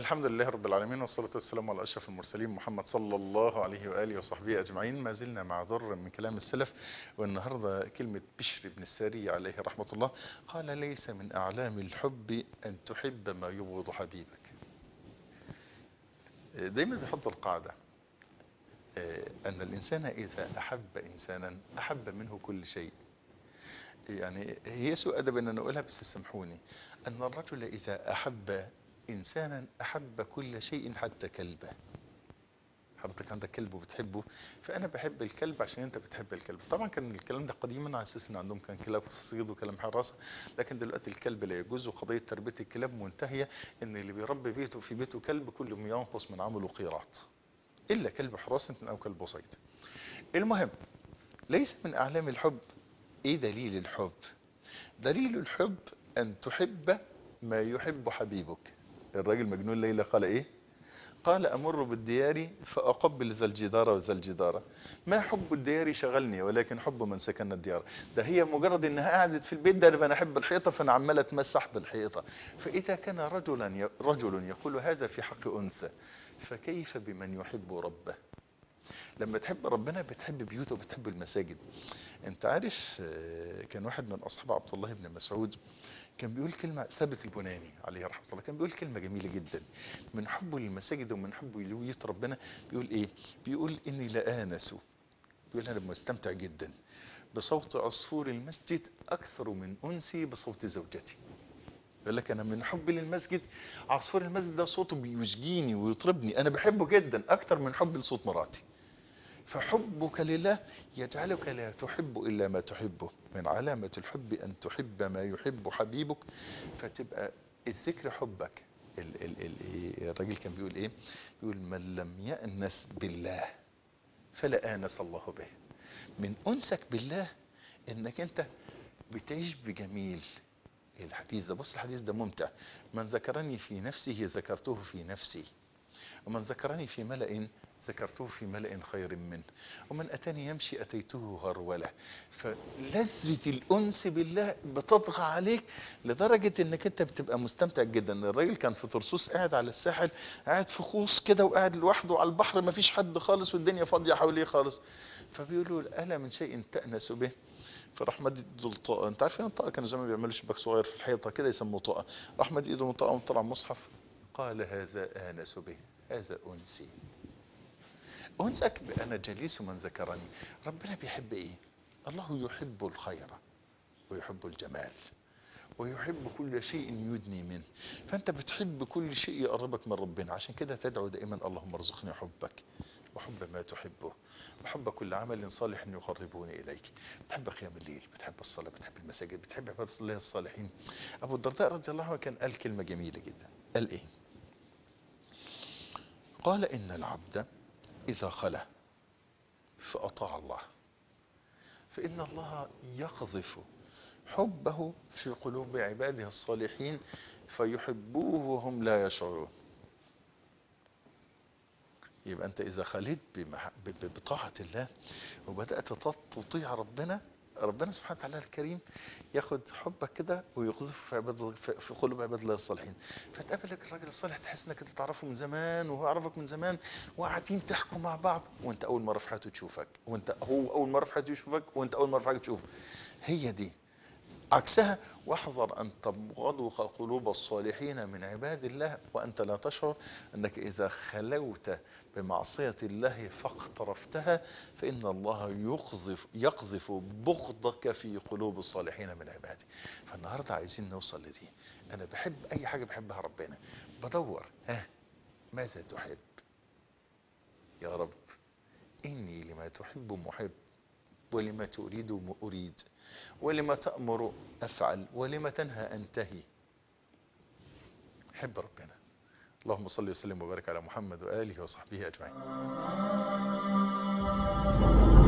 الحمد لله رب العالمين والصلاة والسلام على أشرف المرسلين محمد صلى الله عليه وآله وصحبه أجمعين ما زلنا مع ضر من كلام السلف والنهاردة كلمة بشر بن الساري عليه رحمة الله قال ليس من أعلام الحب أن تحب ما يبغض حبيبك دايما بيحط القاعدة أن الإنسان إذا أحب إنسانا أحب منه كل شيء يعني هي سوء أدب أن أقولها بس سامحوني أن الرجل إذا أحب إنسانا أحب كل شيء حتى كلبه حضرتك عندك كلب وبتحبه فأنا بحب الكلب عشان أنت بتحب الكلب طبعا كان الكلام ده قديما على أساس أن عندهم كان كلاب صيد وكلام حراسة لكن دلوقتي الكلب لا يجوز وقضية تربية الكلاب منتهية أن اللي بيربي بيته في بيته كلب كل يوم ينقص من عمله قيراط إلا كلب حراسة أو كلب صيد المهم ليس من أعلام الحب إيه دليل الحب دليل الحب أن تحب ما يحب حبيبك الراجل مجنون ليلى قال ايه قال امر بالديار فاقبل ذا الجدار وذا الجدار ما حب الديار شغلني ولكن حب من سكن الديار ده هي مجرد انها قعدت في البيت ده انا احب الحيطه فانا عمال اتمسح بالحيطه فاذا كان رجلا رجل يقول هذا في حق انثى فكيف بمن يحب ربه لما تحب ربنا بتحب بيوته وبتحب المساجد انت عارف كان واحد من اصحاب عبد الله بن مسعود كان بيقول كلمة ثابت البناني عليه رحمة الله كان بيقول كلمة جميلة جدا من حبه للمساجد ومن حبه لوية ربنا بيقول ايه بيقول اني لآنس بيقول انا مستمتع جدا بصوت عصفور المسجد اكثر من انسي بصوت زوجتي يقول لك انا من حبي للمسجد عصفور المسجد ده صوته بيشجيني ويطربني انا بحبه جدا اكثر من حبي لصوت مراتي فحبك لله يجعلك لا تحب إلا ما تحبه من علامة الحب أن تحب ما يحب حبيبك فتبقى الذكر حبك ال ال ال الراجل كان بيقول ايه يقول من لم يأنس بالله فلا آنس الله به من أنسك بالله انك انت بتعيش بجميل الحديث ده بص الحديث ده ممتع من ذكرني في نفسه ذكرته في نفسي ومن ذكرني في ملأ ذكرته في ملأ خير منه ومن أتاني يمشي أتيته هرولة فلذة الأنس بالله بتطغى عليك لدرجة أنك أنت بتبقى مستمتع جدا الراجل كان في طرسوس قاعد على الساحل قاعد في خوص كده وقاعد لوحده على البحر ما فيش حد خالص والدنيا فاضية حواليه خالص فبيقولوا ألا من شيء تأنس به فراح مد ايده الطاقة انت عارفين الطاقة كانوا زمان بيعملوا شباك صغير في الحيطة كده يسموه طاقة راح مد ايده الطاقة وطلع مصحف قال هذا آنس به هذا أنسي أنسك بأنا جليس من ذكرني ربنا بيحب إيه الله يحب الخير ويحب الجمال ويحب كل شيء يدني منه فأنت بتحب كل شيء يقربك من ربنا عشان كده تدعو دائما اللهم ارزقني حبك وحب ما تحبه وحب كل عمل صالح يقربوني إليك بتحب قيام الليل بتحب الصلاة بتحب المساجد بتحب عبادة الله الصالحين أبو الدرداء رضي الله عنه كان قال كلمة جميلة جدا قال إيه قال إن العبد إذا خلا فأطاع الله فإن الله يقذف حبه في قلوب عباده الصالحين فيحبوه وهم لا يشعرون يبقى أنت إذا خليت بطاعة الله وبدأت تطيع ربنا ربنا سبحانه وتعالى الكريم ياخد حبك كده ويقذفه في عباد في قلوب عباد الله الصالحين فتقابل لك الراجل الصالح تحس انك انت تعرفه من زمان وهو يعرفك من زمان وقاعدين تحكوا مع بعض وانت اول مره في حياته تشوفك وانت هو اول مره في حياته يشوفك وانت اول مره في حياته تشوفه هي دي عكسها واحذر أن تبغضوا قلوب الصالحين من عباد الله وأنت لا تشعر أنك إذا خلوت بمعصية الله فاقترفتها فإن الله يقذف, يقذف بغضك في قلوب الصالحين من عباده فالنهاردة عايزين نوصل لدي أنا بحب أي حاجة بحبها ربنا بدور ها ماذا تحب يا رب إني لما تحب محب ولما تريد أريد ولما تأمر أفعل ولما تنهى أنتهي حب ربنا اللهم صل وسلم وبارك على محمد وآله وصحبه أجمعين